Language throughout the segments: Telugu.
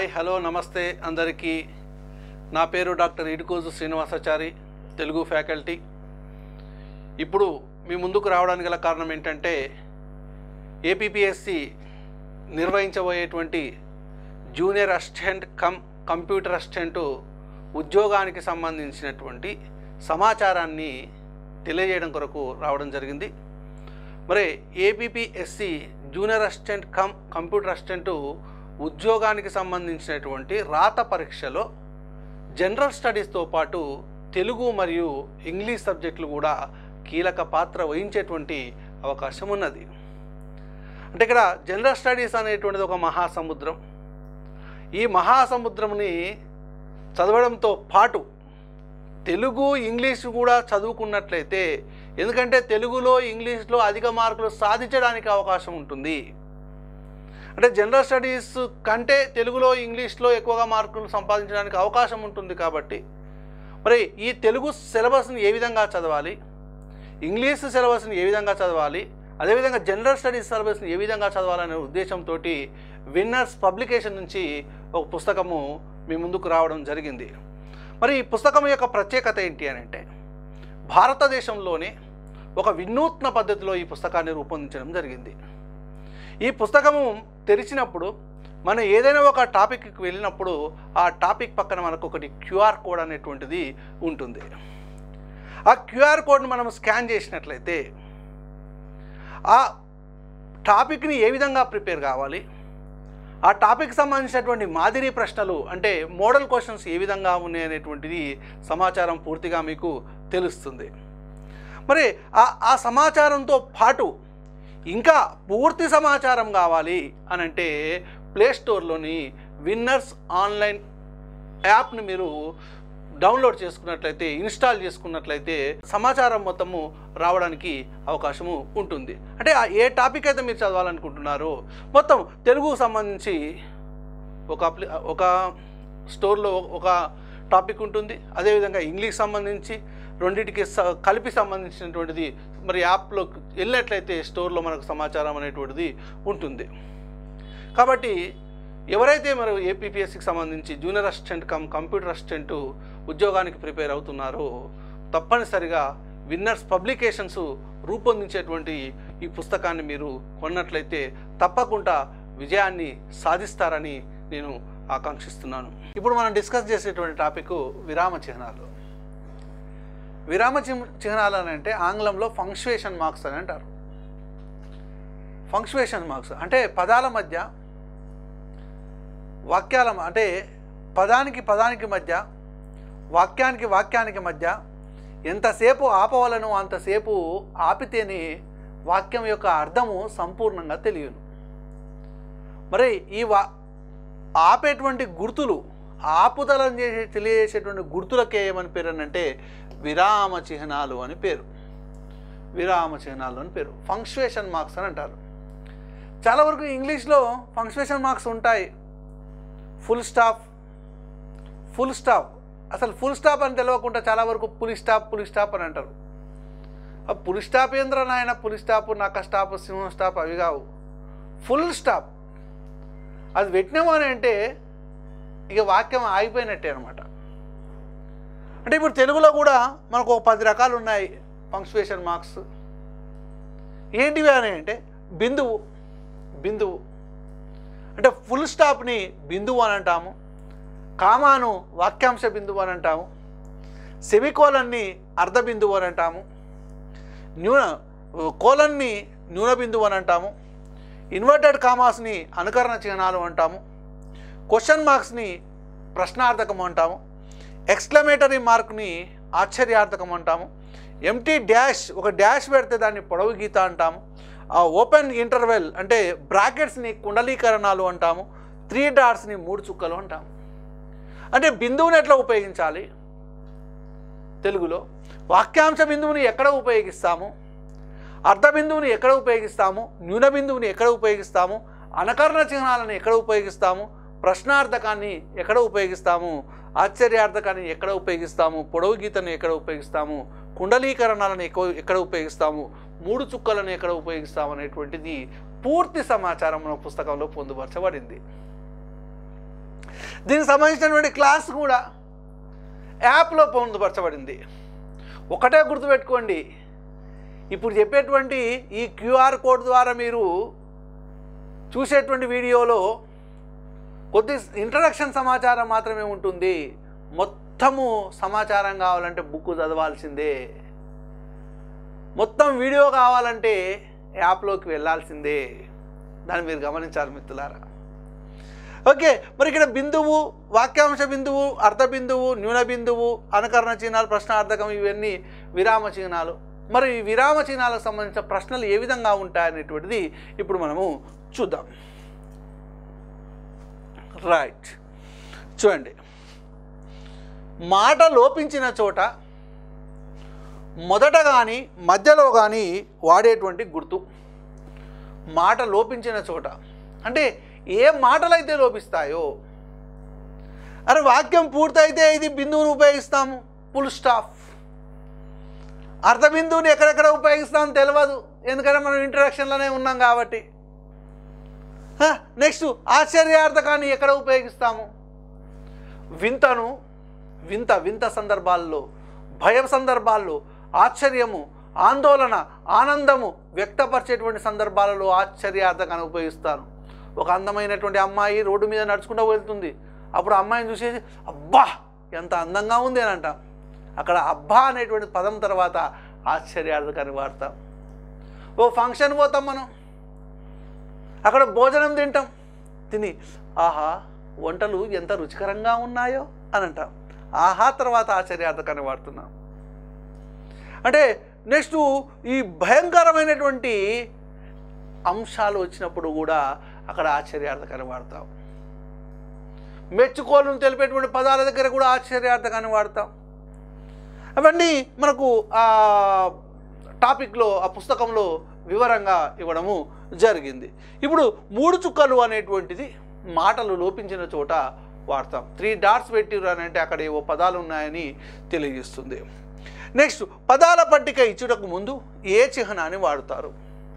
హాయ్ హలో నమస్తే అందరికీ నా పేరు డాక్టర్ ఇడుకోజు శ్రీనివాసాచారి తెలుగు ఫ్యాకల్టీ ఇప్పుడు మీ ముందుకు రావడానికి గల కారణం ఏంటంటే ఏపీపీఎస్సి నిర్వహించబోయేటువంటి junior assistant cum computer assistant ఉద్యోగానికి సంబంధించినటువంటి సమాచారాన్ని తెలియజేయడం కొరకు రావడం జరిగింది మరి APPSC junior assistant cum computer assistant ఉద్యోగానికి సంబంధించినటువంటి రాత పరీక్షలో జనరల్ స్టడీస్తో పాటు తెలుగు మరియు ఇంగ్లీష్ సబ్జెక్టులు కూడా కీలక పాత్ర వహించేటువంటి అవకాశం ఉన్నది అంటే ఇక్కడ జనరల్ స్టడీస్ అనేటువంటిది ఒక మహాసముద్రం ఈ మహాసముద్రంని చదవడంతో పాటు తెలుగు ఇంగ్లీష్ కూడా చదువుకున్నట్లయితే ఎందుకంటే తెలుగులో ఇంగ్లీష్లో అధిక మార్కులు సాధించడానికి అవకాశం ఉంటుంది అంటే జనరల్ స్టడీస్ కంటే తెలుగులో ఇంగ్లీష్లో ఎక్కువగా మార్కులు సంపాదించడానికి అవకాశం ఉంటుంది కాబట్టి మరి ఈ తెలుగు సిలబస్ని ఏ విధంగా చదవాలి ఇంగ్లీష్ సిలబస్ని ఏ విధంగా చదవాలి అదేవిధంగా జనరల్ స్టడీస్ సిలబస్ని ఏ విధంగా చదవాలనే ఉద్దేశంతో విన్నర్స్ పబ్లికేషన్ నుంచి ఒక పుస్తకము మీ ముందుకు రావడం జరిగింది మరి ఈ పుస్తకం యొక్క ప్రత్యేకత ఏంటి అని అంటే భారతదేశంలోనే ఒక వినూత్న పద్ధతిలో ఈ పుస్తకాన్ని రూపొందించడం జరిగింది ఈ పుస్తకము తెరిచినప్పుడు మనం ఏదైనా ఒక టాపిక్కి వెళ్ళినప్పుడు ఆ టాపిక్ పక్కన మనకు ఒకటి క్యూఆర్ కోడ్ అనేటువంటిది ఉంటుంది ఆ క్యూఆర్ కోడ్ని మనం స్కాన్ చేసినట్లయితే ఆ టాపిక్ని ఏ విధంగా ప్రిపేర్ కావాలి ఆ టాపిక్ సంబంధించినటువంటి మాదిరి ప్రశ్నలు అంటే మోడల్ క్వశ్చన్స్ ఏ విధంగా ఉన్నాయి అనేటువంటిది సమాచారం పూర్తిగా మీకు తెలుస్తుంది మరి ఆ ఆ సమాచారంతో పాటు ఇంకా పూర్తి సమాచారం కావాలి అని అంటే ప్లే స్టోర్లోని విన్నర్స్ ఆన్లైన్ యాప్ని మీరు డౌన్లోడ్ చేసుకున్నట్లయితే ఇన్స్టాల్ చేసుకున్నట్లయితే సమాచారం మొత్తము రావడానికి అవకాశము ఉంటుంది అంటే ఆ ఏ టాపిక్ అయితే మీరు చదవాలనుకుంటున్నారో మొత్తం తెలుగుకు సంబంధించి ఒక అప్లి ఒక స్టోర్లో ఒక టాపిక్ ఉంటుంది అదేవిధంగా ఇంగ్లీష్ సంబంధించి రెండింటికి స- కలిపి సంబంధించినటువంటిది మరి యాప్లో వెళ్ళినట్లయితే స్టోర్లో మనకు సమాచారం అనేటువంటిది ఉంటుంది కాబట్టి ఎవరైతే మరి ఏపీపీఎస్సికి సంబంధించి junior assistant cum computer assistant ఉద్యోగానికి ప్రిపేర్ అవుతున్నారో తప్పనిసరిగా విన్నర్స్ పబ్లికేషన్స్ రూపొందించేటువంటి ఈ పుస్తకాన్ని మీరు కొన్నట్లయితే తప్పకుండా విజయాన్ని సాధిస్తారని నేను ఆకాంక్షిస్తున్నాను ఇప్పుడు మనం డిస్కస్ చేసేటువంటి టాపిక్ విరామ చిహ్నాలు విరామ చిహ్- చిహ్నాలు అని అంటే ఆంగ్లంలో ఫంక్చుయేషన్ మార్క్స్ అని అంటారు ఫంక్చుయేషన్ మార్క్స్ అంటే పదాల మధ్య వాక్యాల మ- అంటే పదానికి పదానికి మధ్య వాక్యానికి వాక్యానికి మధ్య ఎంతసేపు ఆపవలను అంతసేపు ఆపితేనే వాక్యం యొక్క అర్థము సంపూర్ణంగా తెలియను మరి ఈ వా ఆపేటువంటి గుర్తులు ఆపుదలను చేసే తెలియజేసేటువంటి గుర్తులకే ఏమని పేరు అని అంటే విరామ చిహ్నాలు అని పేరు విరామ చిహ్నాలు అని పేరు ఫంక్చుయేషన్ మార్క్స్ అని అంటారు చాలా వరకు ఇంగ్లీష్లో ఫంక్చుయేషన్ మార్క్స్ ఉంటాయి ఫుల్ స్టాప్ ఫుల్ స్టాప్ అసలు ఫుల్ స్టాప్ అని తెలియకుండా చాలా వరకు పులి స్టాప్ పులి స్టాప్ అని అంటారు ఆ పులి స్టాప్ ఏంద్ర నాయన పులి స్టాప్ నక్క స్టాప్ సింహం స్టాప్ అవి కావు ఫుల్ స్టాప్ అది పెట్టినాము అని అంటే ఇక వాక్యం ఆగిపోయినట్టే అనమాట అంటే ఇప్పుడు తెలుగులో కూడా మనకు ఒక పది రకాలు ఉన్నాయి పంక్చువేషన్ మార్క్స్ ఏంటివి అని అంటే బిందువు బిందువు అంటే ఫుల్ స్టాప్ని బిందువు అని అంటాము కామాను వాక్యాంశ బిందువు అని అంటాము సెమికోలన్ని అర్ధ బిందువు అని అంటాము న్యూన కోలన్ని న్యూన బిందువు అని అంటాము ఇన్వర్టెడ్ కామాస్ని అనుకరణ చిహ్నాలు అంటాము క్వశ్చన్ మార్క్స్ని ప్రశ్నార్థకం అంటాము ఎక్స్క్లమేటరీ మార్క్ని ఆశ్చర్యార్థకం అంటాము ఎంటీ డ్యాష్ ఒక డ్యాష్ పెడితే దాన్ని పొడవు గీత అంటాము ఆ ఓపెన్ ఇంటర్వెల్ అంటే బ్రాకెట్స్ని కుండలీకరణాలు అంటాము త్రీ డాట్స్ని మూడు చుక్కలు అంటాము అంటే బిందువుని ఎట్లా ఉపయోగించాలి తెలుగులో వాక్యాంశ బిందువుని ఎక్కడ ఉపయోగిస్తాము అర్ధ బిందువుని ఎక్కడ ఉపయోగిస్తాము న్యూన బిందువుని ఎక్కడ ఉపయోగిస్తాము అనకరణ చిహ్నాలను ఎక్కడ ఉపయోగిస్తాము ప్రశ్నార్థకాన్ని ఎక్కడ ఉపయోగిస్తాము ఆశ్చర్యార్థకాన్ని ఎక్కడ ఉపయోగిస్తాము పొడవు గీతను ఎక్కడ ఉపయోగిస్తాము కుండలీకరణాలను ఎక్కువ ఎక్కడ ఉపయోగిస్తాము మూడు చుక్కలను ఎక్కడ ఉపయోగిస్తాము అనేటువంటిది పూర్తి సమాచారం మన పుస్తకంలో పొందుపరచబడింది దీనికి సంబంధించినటువంటి క్లాస్ కూడా యాప్లో పొందుపరచబడింది ఒకటే గుర్తుపెట్టుకోండి ఇప్పుడు చెప్పేటువంటి ఈ క్యూఆర్ కోడ్ ద్వారా మీరు చూసేటువంటి వీడియోలో కొద్ది ఇంట్రడక్షన్ సమాచారం మాత్రమే ఉంటుంది మొత్తము సమాచారం కావాలంటే బుక్ చదవాల్సిందే మొత్తం వీడియో కావాలంటే యాప్లోకి వెళ్ళాల్సిందే దాన్ని మీరు గమనించాలి మిత్రులారా ఓకే మరి ఇక్కడ బిందువు వాక్యాంశ బిందువు అర్ధ బిందువు న్యూన బిందువు అనుకరణ చిహ్నాలు ప్రశ్నార్థకం ఇవన్నీ విరామ చిహ్నాలు మరి ఈ విరామ చిహ్నాలకు సంబంధించిన ప్రశ్నలు ఏ విధంగా ఉంటాయనేటువంటిది ఇప్పుడు మనము చూద్దాం రైట్ చూడండి మాట లోపించిన చోట మొదట కానీ మధ్యలో కానీ వాడేటువంటి గుర్తు మాట లోపించిన చోట అంటే ఏ మాటలైతే లోపిస్తాయో అరే వాక్యం పూర్తయితే ఇది బిందువును ఉపయోగిస్తాము ఫుల్ స్టాఫ్ అర్ధ బిందువుని ఎక్కడెక్కడ ఉపయోగిస్తామో తెలియదు ఎందుకంటే మనం ఇంట్రడక్షన్లోనే ఉన్నాం కాబట్టి నెక్స్ట్ ఆశ్చర్యార్థకాన్ని ఎక్కడ ఉపయోగిస్తాము వింతను వింత వింత సందర్భాల్లో భయం సందర్భాల్లో ఆశ్చర్యము ఆందోళన ఆనందము వ్యక్తపరిచేటువంటి సందర్భాలలో ఆశ్చర్యార్థకాన్ని ఉపయోగిస్తాను ఒక అందమైనటువంటి అమ్మాయి రోడ్డు మీద నడుచుకుంటూ వెళ్తుంది అప్పుడు అమ్మాయిని చూసేసి అబ్బా ఎంత అందంగా ఉంది అని అంటాం అక్కడ అబ్బా అనేటువంటి పదం తర్వాత ఆశ్చర్యార్థకాన్ని వాడతాం ఓ ఫంక్షన్ పోతాం మనం అక్కడ భోజనం తింటాం తిని ఆహా వంటలు ఎంత రుచికరంగా ఉన్నాయో అని అంటాం ఆహా తర్వాత ఆశ్చర్యార్థకాన్ని వాడుతున్నాం అంటే నెక్స్ట్ ఈ భయంకరమైనటువంటి అంశాలు వచ్చినప్పుడు కూడా అక్కడ ఆశ్చర్యార్థకాన్ని వాడతాం మెచ్చుకోలను తెలిపేటువంటి పదాల దగ్గర కూడా ఆశ్చర్యార్థకాన్ని వాడతాం అవన్నీ మనకు ఆ టాపిక్లో ఆ పుస్తకంలో వివరంగా ఇవ్వడము జరిగింది ఇప్పుడు మూడు చుక్కలు అనేటువంటిది మాటలు లోపించిన చోట వాడతాం త్రీ డాట్స్ పెట్టిరు అని అంటే అక్కడ ఏవో పదాలు ఉన్నాయని తెలియజేస్తుంది నెక్స్ట్ పదాల పట్టిక ఇచ్చుటకు ముందు ఏ చిహ్నాన్ని వాడుతారు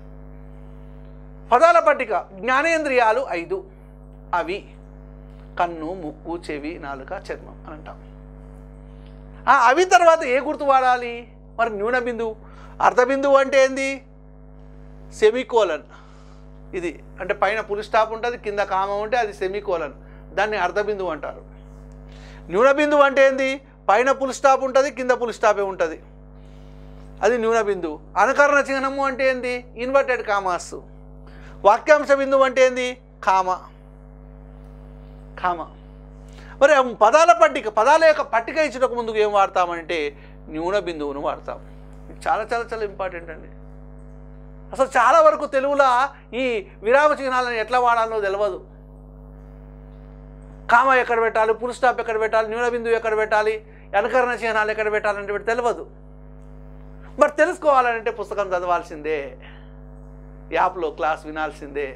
పదాల పట్టిక జ్ఞానేంద్రియాలు ఐదు అవి కన్ను ముక్కు చెవి నాలుక చర్మం అని అంటాం ఆ అవి తర్వాత ఏ గుర్తు వాడాలి మరి న్యూన బిందువు అర్ధ బిందువు అంటే ఏంది సెమికోలన్ ఇది అంటే పైన పులి స్టాప్ ఉంటుంది కింద కామ ఉంటే అది సెమికోలన్ దాన్ని అర్ధ బిందువు అంటారు న్యూన బిందువు అంటే ఏంది పైన పులి స్టాప్ ఉంటుంది కింద పులి స్టాపే ఉంటుంది అది న్యూన బిందువు అనుకరణ చిహ్నము అంటే ఏంది ఇన్వర్టెడ్ కామాస్ వాక్యాంశ బిందువు అంటే ఏంది కామ కామ మరి ఆ పదాల పట్టిక పదాల యొక్క పట్టిక ఇచ్చుటకు ముందుకు ఏం వాడతామంటే న్యూన బిందువును వాడతాం ఇది చాలా చాలా చాలా ఇంపార్టెంట్ అండి అసలు చాలా వరకు తెలుగులో ఈ విరామ చిహ్నాలను ఎట్లా వాడాలో తెలియదు కామ ఎక్కడ పెట్టాలి పుల్ స్టాప్ ఎక్కడ పెట్టాలి న్యూన బిందువు ఎక్కడ పెట్టాలి అనుకరణ చిహ్నాలు ఎక్కడ పెట్టాలంటే వీటి తెలియదు మరి తెలుసుకోవాలంటే పుస్తకం చదవాల్సిందే యాప్లో క్లాస్ వినాల్సిందే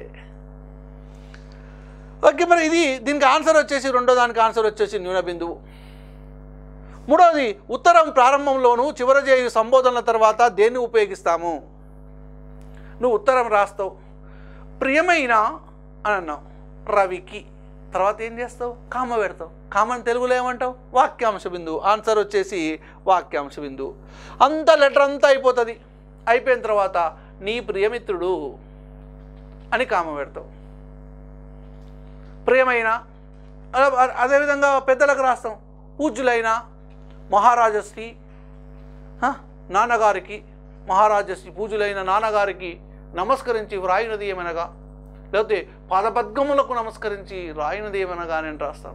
ఓకే మరి ఇది దీనికి ఆన్సర్ వచ్చేసి రెండో దానికి ఆన్సర్ వచ్చేసి న్యూన బిందువు మూడవది ఉత్తరం ప్రారంభంలోను చివర చేయు సంబోధనల తర్వాత దేన్ని ఉపయోగిస్తాము నువ్వు ఉత్తరం రాస్తావు ప్రియమైన అని అన్నావు రవికి తర్వాత ఏం చేస్తావు కామ పెడతావు కామని తెలుగులో ఏమంటావు వాక్యాంశ బిందువు ఆన్సర్ వచ్చేసి వాక్యాంశ బిందువు అంత లెటర్ అంతా అయిపోతుంది అయిపోయిన తర్వాత నీ ప్రియమిత్రుడు అని కామ పెడతావు ప్రియమైన అ- అదేవిధంగా పెద్దలకు రాస్తాం పూజ్యులైన మహారాజశ్రీ హ, నాన్నగారికి మహారాజశ్రీ పూజలైన నాన్నగారికి నమస్కరించి వ్రాయినది ఏమనగా లేకపోతే పాదపద్గములకు నమస్కరించి రాయినది ఏమనగా నేను రాస్తాను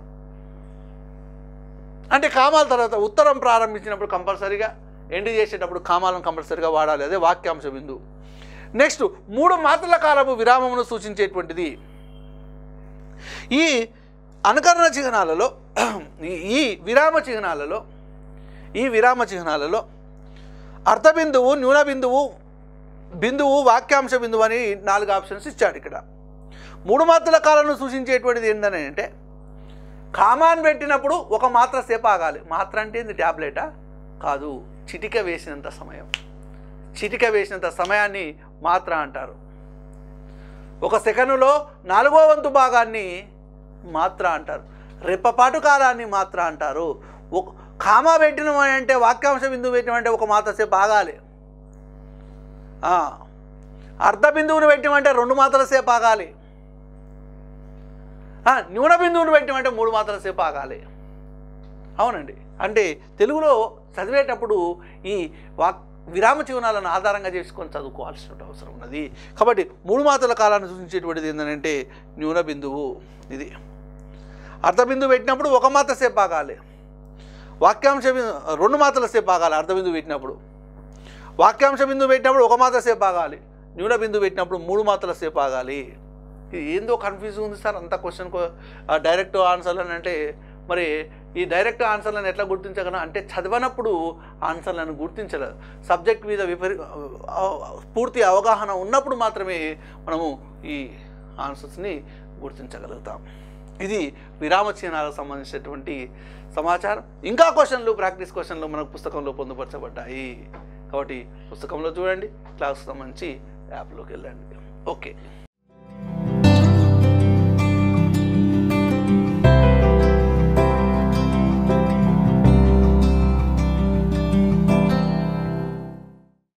అంటే కామాల తర్వాత ఉత్తరం ప్రారంభించినప్పుడు కంపల్సరీగా ఎండ్ చేసేటప్పుడు కామాలను కంపల్సరీగా వాడాలి అదే వాక్యాంశ బిందువు నెక్స్ట్ మూడు మాత్రల కాలపు విరామమును సూచించేటువంటిది ఈ అనుకరణ చిహ్నాలలో ఈ- ఈ విరామ చిహ్నాలలో ఈ విరామ చిహ్నాలలో అర్ధ బిందువు న్యూన బిందువు బిందువు వాక్యాంశ బిందువు అని నాలుగు ఆప్షన్స్ ఇచ్చాడు ఇక్కడ మూడు మాత్రల కాలను సూచించేటువంటిది ఏంటని అంటే కామాన్ పెట్టినప్పుడు ఒక మాత్ర సేపు ఆగాలి మాత్ర అంటే ఏంది ట్యాబ్లెటా కాదు చిటిక వేసినంత సమయం చిటిక వేసినంత సమయాన్ని మాత్ర అంటారు ఒక సెకనులో నాలుగో వంతు భాగాన్ని మాత్ర అంటారు రెప్పపాటు కాలాన్ని మాత్ర అంటారు ఒక కామా పెట్టిన అంటే వాక్యాంశ బిందువు పెట్టిన అంటే ఒక మాత్ర సేపు ఆగాలి ఆ, అర్ధ బిందువును పెట్టిమంటే రెండు మాత్రల సేపు ఆగాలి ఆ, న్యూన బిందువును పెట్టిమంటే మూడు మాత్రల సేపు ఆగాలి అవునండి అంటే తెలుగులో చదివేటప్పుడు ఈ వాక్ విరామ చిహ్నాలను ఆధారంగా చేసుకొని చదువుకోవాల్సిన అవసరం ఉన్నది కాబట్టి మూడు మాత్రల కాలాన్ని సూచించేటువంటిది ఏంటంటే న్యూన బిందువు ఇది అర్ధ బిందువు పెట్టినప్పుడు ఒక మాత్ర సేపు ఆగాలి వాక్యాంశ బిందు రెండు మాత్రల సేపు ఆగాలి అర్ధ బిందువు పెట్టినప్పుడు వాక్యాంశ బిందువు పెట్టినప్పుడు ఒక మాత్ర సేపు ఆగాలి న్యూన బిందువు పెట్టినప్పుడు మూడు మాత్రల సేపు ఆగాలి ఇది ఏందో కన్ఫ్యూజ్ ఉంది సార్ అంత క్వశ్చన్ డైరెక్ట్ ఆన్సర్లు అని అంటే మరి ఈ డైరెక్ట్ ఆన్సర్లను ఎట్లా గుర్తించగలం అంటే చదవనప్పుడు ఆన్సర్లను గుర్తించలేదు సబ్జెక్ట్ మీద విపరీ పూర్తి అవగాహన ఉన్నప్పుడు మాత్రమే మనము ఈ ఆన్సర్స్ని గుర్తించగలుగుతాం ఇది విరామ చిహ్నాలకు సంబంధించినటువంటి సమాచారం ఇంకా క్వశ్చన్లు ప్రాక్టీస్ క్వశ్చన్లు మనకు పుస్తకంలో పొందుపరచబడ్డాయి కాబట్టి పుస్తకంలో చూడండి క్లాస్కి సంబంధించి యాప్లోకి వెళ్ళండి ఓకే